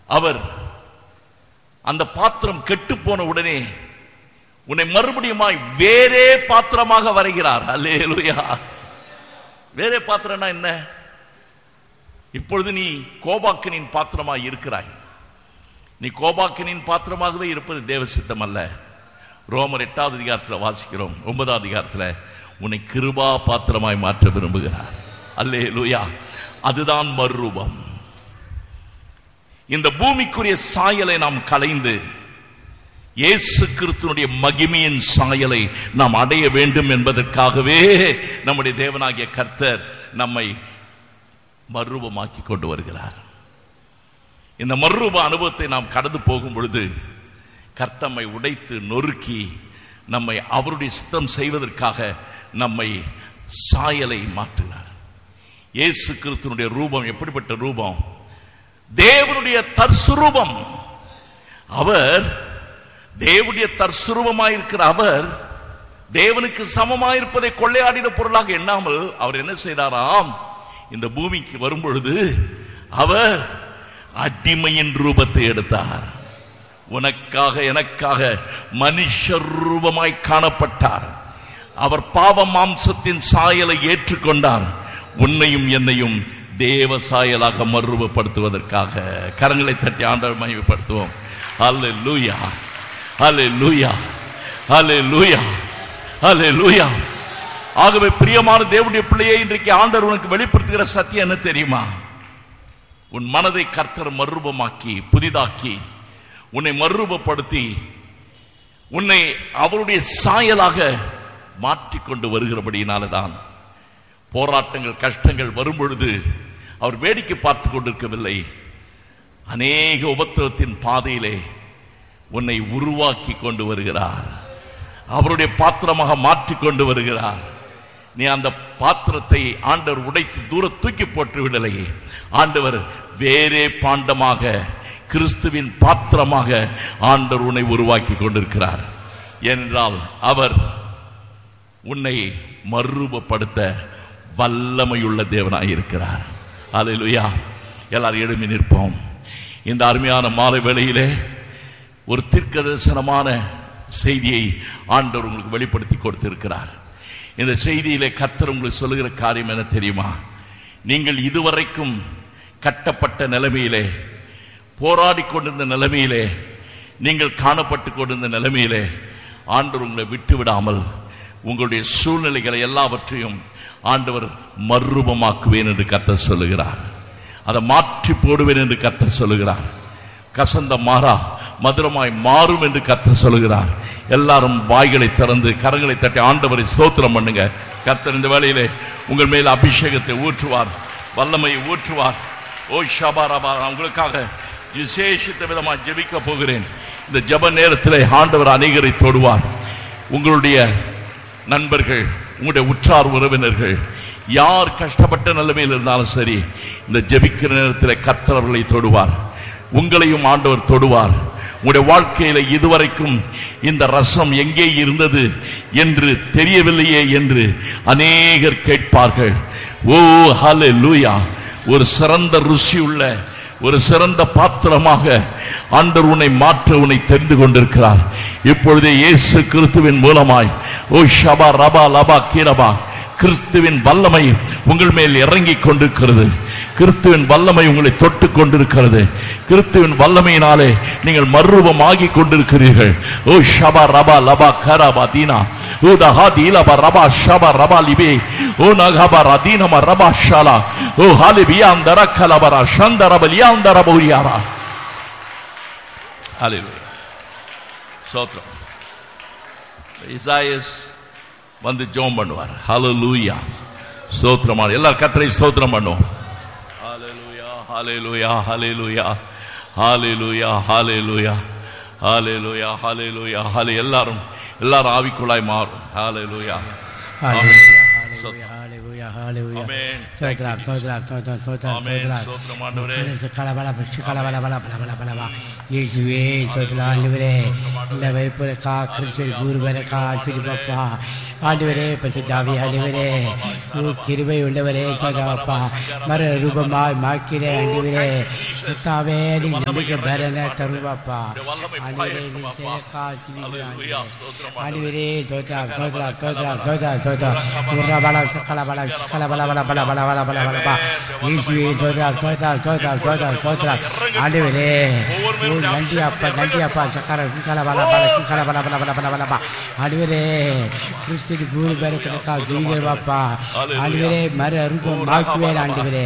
அவர் அந்த பாத்திரம் கெட்டு போன உடனே உன்னை மறுபடியுமாய் வேறே பாத்திரமாக வரைகிறார் அல்லேலூயா வேறே பாத்திரம்னா என்ன இப்பொழுது நீ கோபாக்கினின் பாத்திரமாய் இருக்கிறாய் நீ கோபாக்கினின் பாத்திரமாகவே இருப்பது தேவ சித்தம் அல்ல ரோமர் எட்டாவது அதிகாரத்தில் வாசிக்கிறோம் ஒன்பதாவது அதிகாரத்தில் உன்னை கிருபா பாத்திரமாய் மாற்ற விரும்புகிறார் அல்லே லூயா அதுதான் மறுரூபம் இந்த பூமிக்குரிய சாயலை நாம் களைந்து இயேசு கிறிஸ்துனுடைய மகிமையின் சாயலை நாம் அடைய வேண்டும் என்பதற்காகவே நம்முடைய தேவனாகிய கர்த்தர் நம்மை மறுரூபமாக்கி கொண்டு வருகிறார் இந்த மறுரூப அனுபவத்தை நாம் கடந்து போகும் பொழுது கர்த்தம்மை உடைத்து நொறுக்கி நம்மை அவருடைய சித்தம் செய்வதற்காக நம்மை சாயலை மாற்றுகிறார் இயேசு கிறிஸ்துனுடைய ரூபம் எப்படிப்பட்ட ரூபம் தேவனுடைய தற்சுரூபம் அவர் தேவனுடைய தற்சுரூபமாயிருக்கிற அவர் தேவனுக்கு சமமாயிருப்பதை கொள்ளையாடின பொருளாக எண்ணாமல் அவர் என்ன செய்தாராம் இந்த பூமிக்கு வரும் பொழுது அவர் அடிமையின் ரூபத்தை எடுத்தார் உனக்காக எனக்காக மனுஷ ரூபமாய் காணப்பட்டார் அவர் பாவ மாம்சத்தின் சாயலை ஏற்றுக்கொண்டார் உன்னையும் என்னையும் தேவ சாயலாக மறுரூபப்படுத்துவதற்காக கரங்களை தட்டி ஆண்டவர் மகிமைப்படுத்துவோம் அல்ல லூயா அல்ல லூயா அல்ல லூயா அல்ல லூயா ஆகவே பிரியமான தேவனுடைய பிள்ளையை இன்றைக்கு ஆண்டவர் உனக்கு வெளிப்படுத்துகிற சத்தியம் என்ன தெரியுமா உன் மனதை கர்த்தர் மறுரூபமாக்கி புதிதாக்கி உன்னை மறுரூபப்படுத்தி உன்னை அவருடைய சாயலாக மாற்றிக்கொண்டு வருகிறபடியினாலதான் போராட்டங்கள் கஷ்டங்கள் வரும் பொழுது அவர் வேடிக்கை பார்த்து கொண்டிருக்கவில்லை அநேக உபத்திரத்தின் பாதையிலே உன்னை உருவாக்கி கொண்டு வருகிறார் அவருடைய பாத்திரமாக மாற்றிக் கொண்டு வருகிறார் நீ அந்த பாத்திரத்தை ஆண்டவர் உடைத்து தூர தூக்கி போட்டு விடலை ஆண்டவர் வேறே பாண்டமாக கிறிஸ்துவின் பாத்திரமாக ஆண்டவர் உன்னை உருவாக்கி கொண்டிருக்கிறார் ஏனென்றால் அவர் உன்னை மறுரூபப்படுத்த வல்லமையுள்ள தேவனாய் இருக்கிறார் அல்லேலூயா எல்லாரும் எழுமி நிற்போம் இந்த அருமையான மாலை வேளையிலே ஒரு தீர்க்க தரிசனமான செய்தியை ஆண்டவர் உங்களுக்கு வெளிப்படுத்தி கொடுத்திருக்கிறார் இந்த செய்தியிலே கர்த்தர் உங்களுக்கு சொல்லுகிற காரியம் என்ன தெரியுமா நீங்கள் இதுவரைக்கும் கட்டப்பட்ட நிலைமையிலே போராடி கொண்டிருந்த நிலைமையிலே நீங்கள் காணப்பட்டு கொண்டிருந்த நிலைமையிலே ஆண்டவர் உங்களை விட்டு விடாமல் உங்களுடைய சூழ்நிலைகளை எல்லாவற்றையும் ஆண்டவர் மறுரூபமாக்குவேன் என்று கர்த்தர் சொல்லுகிறார் அதை மாற்றி போடுவேன் என்று கர்த்தர் சொல்லுகிறார் கசந்த மாறா மதுரமாய் மாறும் என்று கர்த்தர் சொல்லுகிறார் எல்லாரும் வாய்களை திறந்து கரங்களை தட்டி ஆண்டவரை ஸ்தோத்திரம் பண்ணுங்க கர்த்தர் இந்த வேளையிலே உங்கள் மேல் அபிஷேகத்தை ஊற்றுவார் வல்லமையை ஊற்றுவார் ஓ ஷபாரபா நான் உங்களுக்காக விசேஷித்த விதமாக ஜெபிக்க போகிறேன் இந்த ஜெப நேரத்தில் ஆண்டவர் அநேகரை தொடுவார் உங்களுடைய நண்பர்கள் உங்களுடைய உற்றார் உறவினர்கள் யார் கஷ்டப்பட்ட நிலைமையில் இருந்தாலும் சரி இந்த ஜெபிக்கிற நேரத்தில் கர்த்தர் அவர்களை தொடுவார் உங்களையும் ஆண்டவர் தொடுவார் உங்களுடைய வாழ்க்கையில இதுவரைக்கும் இந்த ரசம் எங்கே இருந்தது என்று தெரியவில்லையே என்று அநேகர் கேட்பார்கள் ஓ ஹலே லூயா ஒரு சிறந்த ருசி உள்ள ஒரு சிறந்த பாத்திரமாக ஆண்டவர் உன்னை மாற்ற உன்னை தெரிந்து கொண்டிருக்கிறார் இப்பொழுதே இயேசு கிறிஸ்துவின் மூலமாய் ஓ ஷபா ரபா லபா கீரபா கிறிஸ்துவின் வல்லமை உங்கள் மேல் இறங்கிக் கொண்டிருக்கிறது கிறிஸ்துவின் வல்லமை உங்களை தொட்டு கொண்டிருக்கிறது கிறிஸ்துவின் வல்லமையினாலே நீங்கள் மறுரூபம் ஆகி கொண்டிருக்கிறீர்கள் ஓ ஷபா ரபா லபா கரபா தீனா ஓ தஹா தீலபா ரபா ஷபா ரபா லிபே ஓ நகபா ரதீனம ரபா ஷாலா ஓ ஹாலிபியா அந்தர கலபரா ஷந்தரப லியாந்தர பௌரியாரா ஹalleluya ஸ்தோத்திரம் இசாயஸ் வந்து ஜெபம் பண்ணுவார் ஹalleluya ஸ்தோத்திரமான எல்லாரும் கர்த்தரை ஸ்தோத்திரம் பண்ணுவோம் ஹalleluya ஹalleluya ஹalleluya ஹalleluya ஹalleluya ஹalleluya ஹalleluya ஹalலே எல்லாரும் எல்லாரும் ஆவிக்குள்ளாய் மாறும் ஹalleluya Hallelujah, hallelujah, hallelujah, ஹalleluya Amen. சோத்ரா சோத்ரா சோத்ரா சோத்ரா Amen. சோத்ரா ஸ்தோத்திரம் ஆண்டவரே. சகல பல சகல பல பல பல பல பல பல இயேசுவே சோத்ரா ஆண்டவரே இந்த வைப்புர கா கிறிஸ்துவ குருவர கா சிறுபப்பா ஆண்டவரே பசுதாவி ஆண்டவரே ஓ கிருபை உள்ளவரே சோதாப்பா மர ரூபமாய் மாக்கிறே ஆண்டவரே கர்த்தாவே நீ நம்பிக்கை பரண தருவாப்பா ஆண்டவரே நீ சேகா Hallelujah. ஸ்தோத்திரம் ஆண்டவரே சோத்ரா சோத்ரா சோத்ரா சோத்ரா சோத்ரா உர்ரா பல சகல பல சகல பல பல பல பல பல பல பல பல இயேசுவே சோத்ரா சோத்ரா சோத்ரா சோத்ரா சோத்ரா ஆண்டவரே ஓ நன்றி அப்பா நன்றி அப்பா சக்கர சகல பல பல சகல பல பல பல பல பல பல ஆண்டவரே கிறிஸ்து குரு பேரு கிடக்கா ஜீவிக்கிறவாப்பா ஆண்டவரே மர அரும்பம் மாக்குவேன் ஆண்டவரே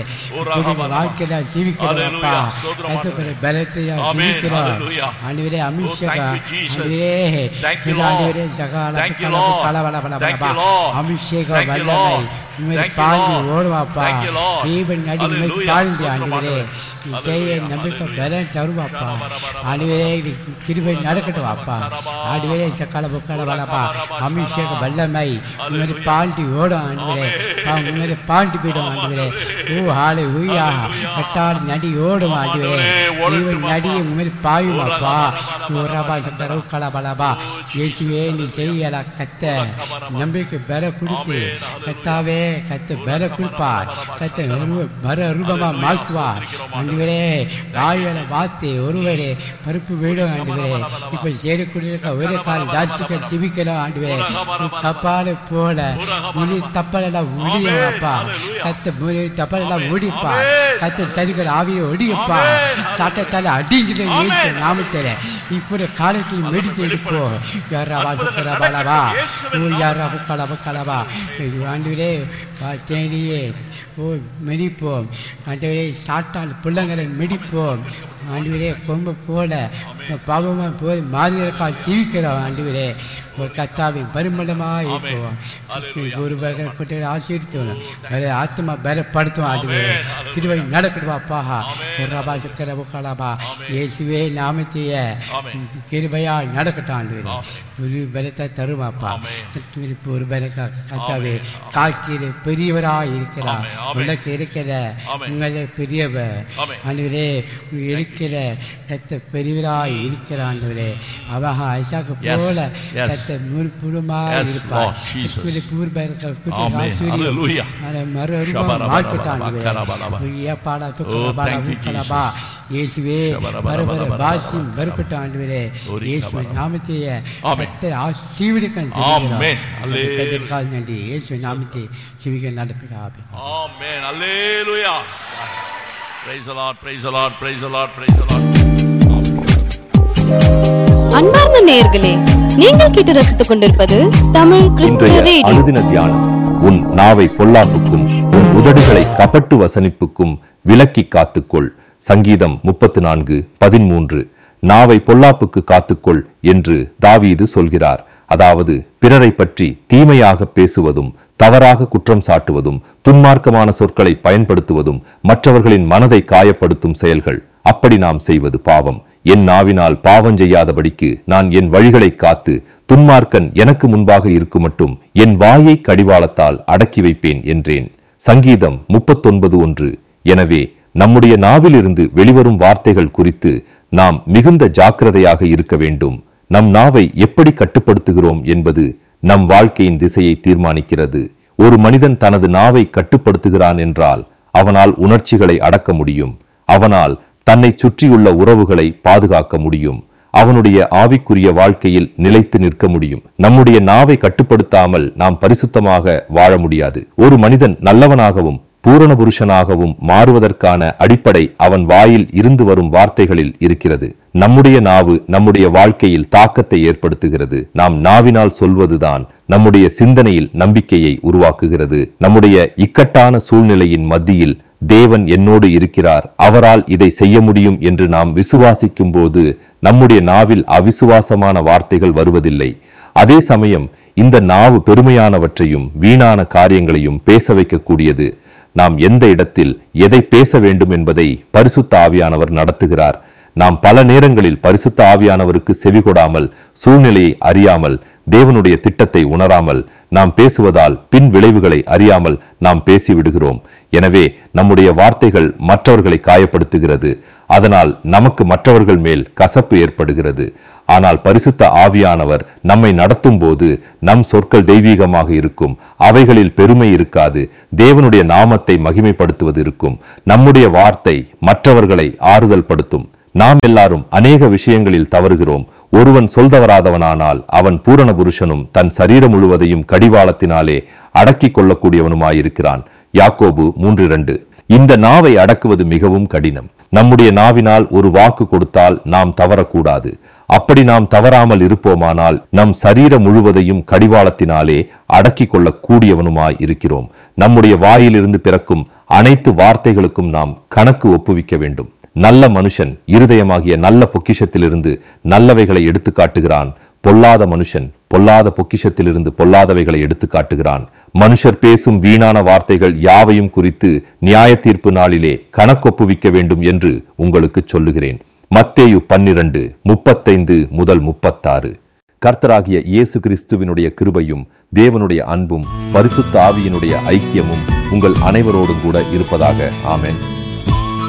வாக்கில ஜீவிக்கிறவாப்பா கத்துக்கிற பலத்தையா Amen. ஜீவிக்கிறோம் Hallelujah. ஆண்டவரே Oh, அமிஷகா thank you, Jesus. ஆண்டவரே Thank you, இது Lord. ஆண்டவரே சகால Thank you, கல Lord. கல பல பல Thank பல you, Lord. அபிஷேக Thank you, வல்லமை Lord. உண்மை Thank you, பாஞ்சு Lord. ஓடுவாப்பா Thank you, Lord. Deepan நடி உண்மை Hallelujah. பாழ்ந்து ஸ்தோத்திரம் ஆண்டவரே ஆண்டவரே. நீ செய்ய Hallelujah. நம்பிக்கை Hallelujah. பலன் தருவாப்பா ஆண்டவரே நீ கிருபை நடக்கட்டும் அப்பா ஆண்டவரே சக்கால புக்கால வளப்பா அபிஷேக வல்லமை உண்மை பாண்டி ஓடும் ஆண்டவரே உண்மை பாண்டி போயிடும் ஆண்டவரே ஓ ஹாலே ஊயா கட்டால் நடி ஓடும் ஆண்டவரே தீபன் நடி உண்மை பாயுமாப்பா ரபா சக்கர கல பலபா இயேசுவே நீ செய்யல கத்த நம்பிக்கை பெற கொடுத்து கத்தாவே கத்த பெற கொடுப்பார் கத்த உருவ பர ரூபமா மாற்றுவார் ஆண்டவரே வாயுல வார்த்தை ஒருவரே பருப்பு வீடும் ஆண்டவரே இப்ப சேரக்கூடிய ஒரே கால் ஜாஸ்திக்க சிவிக்கலாம் ஆண்டவரே கப்பால போல முடி தப்பலெல்லாம் முடியப்பா கத்த முடி தப்பலெல்லாம் முடிப்பா கத்த சரிகள் ஆவியை ஒடியப்பா சாட்டத்தால அடிங்கிற இயேசு நாமத்தில இப்படி காலத்தில் மெடித்து எடுப்போ யாரா சுக்கரபாலவா ஓ யாரா புக்கலவா கலவா ஆண்டுவிலே தேனியே ஓ மெடிப்போம் ஆண்டவரே சாட்டால் பிள்ளைங்களை மெடிப்போம் ஆண்டவரே கொம்ப போல பாவமா போய் மாதிரிக்கால் ஜீவிக்கிறோம் ஆண்டவரே ஒரு கத்தாவின் பரிமளமாக இருப்போம் ஒரு குட்டி ஆசீர்த்தோம் வேற ஆத்மா பலப்படுத்தும் ஆண்டவரே திருவை நடக்கடுவாப்பா ஒரு ரபா சுக்கர புக்கலபா இயேசுவே நாமத்தைய கிருபையா நடக்கட்டும் ஆண்டவரே ஒரு பலத்தை தருமாப்பா ஒரு பல கத்தாவே காக்கிற பெரியவராய் இருக்கிறார் உனக்கு இருக்கிற உங்களை பெரியவர் ஆண்டவரே இருக்கிற கத்த பெரியவராய் இருக்கிற ஆண்டவரே அவன் ஐசாக்கு போல கத்த முழுப்புறமாய் Yes, இருப்பார் Lord Jesus. கிறிஸ்துவின் பூர்வ குட்டி Amen. ஆசீர்வாதம். Hallelujah. அதை மறுரூபம் Shabarabara, மாற்றிட்டான் ஆண்டவரே. Bakarabalaba. ஐயப்பாடா, Oh, துக்கலபாடா, thank you, உக்கலபா. இயேசுவே Shabarabara, பரபர Barabara, பாசியும் Barabara. பெருக்கட்டும் ஆண்டவரே Ori இயேசு Kabara. நாமத்தைய Amen. கர்த்தர் ஆசீர்வதிக்க Amen. Hallelujah. செய்கிறார் நன்றி இயேசு நாமத்தை சிவிக்க நடப்பிடாவே Amen. Hallelujah. Praise the Lord. Praise the Lord. Praise the Lord. Praise the Lord. அன்பார்ந்த நேயர்களே நீங்கள் கேட்டு ரசித்துக் கொண்டிருப்பது தமிழ் கிறிஸ்துவ இன்றைய ரேடியோ அனுதின தியானம் உன் நாவை பொல்லாப்புக்கும் உன் உதடுகளை கபட்டு வசனிப்புக்கும் விலக்கி காத்துக்கொள் சங்கீதம் முப்பத்து நான்கு பதிமூன்று நாவை பொல்லாப்புக்கு காத்துக்கொள் என்று தாவீது சொல்கிறார் அதாவது பிறரை பற்றி தீமையாக பேசுவதும் தவறாக குற்றம் சாட்டுவதும் துன்மார்க்கமான சொற்களை பயன்படுத்துவதும் மற்றவர்களின் மனதை காயப்படுத்தும் செயல்கள் அப்படி நாம் செய்வது பாவம் என் நாவினால் பாவம் செய்யாதபடிக்கு நான் என் வழிகளை காத்து துன்மார்க்கன் எனக்கு முன்பாக இருக்கும் மட்டும் என் வாயை கடிவாளத்தால் அடக்கி வைப்பேன் என்றேன் சங்கீதம் முப்பத்தொன்பது ஒன்று எனவே நம்முடைய நாவிலிருந்து வெளிவரும் வார்த்தைகள் குறித்து நாம் மிகுந்த ஜாக்கிரதையாக இருக்க வேண்டும் நம் நாவை எப்படி கட்டுப்படுத்துகிறோம் என்பது நம் வாழ்க்கையின் திசையை தீர்மானிக்கிறது ஒரு மனிதன் தனது நாவை கட்டுப்படுத்துகிறான் என்றால் அவனால் உணர்ச்சிகளை அடக்க முடியும் அவனால் தன்னை சுற்றியுள்ள உறவுகளை பாதுகாக்க முடியும் அவனுடைய ஆவிக்குரிய வாழ்க்கையில் நிலைத்து நிற்க முடியும் நம்முடைய நாவை கட்டுப்படுத்தாமல் நாம் பரிசுத்தமாக வாழ முடியாது ஒரு மனிதன் நல்லவனாகவும் பூரண புருஷனாகவும் மாறுவதற்கான அடிப்படை அவன் வாயில் இருந்து வரும் வார்த்தைகளில் இருக்கிறது நம்முடைய நாவு நம்முடைய வாழ்க்கையில் தாக்கத்தை ஏற்படுத்துகிறது நாம் நாவினால் சொல்வதுதான் நம்முடைய சிந்தனையில் நம்பிக்கையை உருவாக்குகிறது நம்முடைய இக்கட்டான சூழ்நிலையின் மத்தியில் தேவன் என்னோடு இருக்கிறார் அவரால் இதை செய்ய முடியும் என்று நாம் விசுவாசிக்கும் போது நம்முடைய நாவில் அவிசுவாசமான வார்த்தைகள் வருவதில்லை அதே சமயம் இந்த நாவு பெருமையானவற்றையும் வீணான காரியங்களையும் பேச வைக்கக்கூடியது நாம் எந்த இடத்தில் எதை பேச வேண்டும் என்பதை பரிசுத்த ஆவியானவர் நடத்துகிறார் நாம் பல நேரங்களில் பரிசுத்த ஆவியானவருக்கு செவிகொடாமல் சூழ்நிலையை அறியாமல் தேவனுடைய திட்டத்தை உணராமல் நாம் பேசுவதால் பின் விளைவுகளை அறியாமல் நாம் பேசிவிடுகிறோம் எனவே நம்முடைய வார்த்தைகள் மற்றவர்களை காயப்படுத்துகிறது அதனால் நமக்கு மற்றவர்கள் மேல் கசப்பு ஏற்படுகிறது ஆனால் பரிசுத்த ஆவியானவர் நம்மை நடத்தும் போது நம் சொற்கள் தெய்வீகமாக இருக்கும் அவைகளில் பெருமை இருக்காது தேவனுடைய நாமத்தை மகிமைப்படுத்துவது இருக்கும் நம்முடைய வார்த்தை மற்றவர்களை ஆறுதல் படுத்தும் நாம் எல்லாரும் அநேக விஷயங்களில் தவறுகிறோம் ஒருவன் சொல்தவராதவனானால் அவன் பூரண புருஷனும் தன் சரீரம் முழுவதையும் கடிவாளத்தினாலே அடக்கிக் கொள்ளக்கூடியவனுமாயிருக்கிறான் யாக்கோபு மூன்று இரண்டு இந்த நாவை அடக்குவது மிகவும் கடினம் நம்முடைய நாவினால் ஒரு வாக்கு கொடுத்தால் நாம் தவறக்கூடாது அப்படி நாம் தவறாமல் இருப்போமானால் நம் சரீரம் முழுவதையும் கடிவாளத்தினாலே அடக்கிக் கொள்ளக் கூடியவனுமாய் இருக்கிறோம் நம்முடைய வாயிலிருந்து பிறக்கும் அனைத்து வார்த்தைகளுக்கும் நாம் கணக்கு ஒப்புவிக்க வேண்டும் நல்ல மனுஷன் இருதயமாகிய நல்ல பொக்கிஷத்திலிருந்து நல்லவைகளை எடுத்து காட்டுகிறான் பொல்லாத மனுஷன் பொல்லாத பொக்கிஷத்திலிருந்து பொல்லாதவைகளை எடுத்து காட்டுகிறான் மனுஷர் பேசும் வீணான வார்த்தைகள் யாவையும் குறித்து நியாய தீர்ப்பு நாளிலே கணக்கொப்புவிக்க வேண்டும் என்று உங்களுக்கு சொல்லுகிறேன் மத்தேயு பன்னிரண்டு முப்பத்தைந்து முதல் முப்பத்தாறு கர்த்தராகிய இயேசு கிறிஸ்துவினுடைய கிருபையும் தேவனுடைய அன்பும் பரிசுத்த ஆவியினுடைய ஐக்கியமும் உங்கள் அனைவரோடும் கூட இருப்பதாக ஆமென்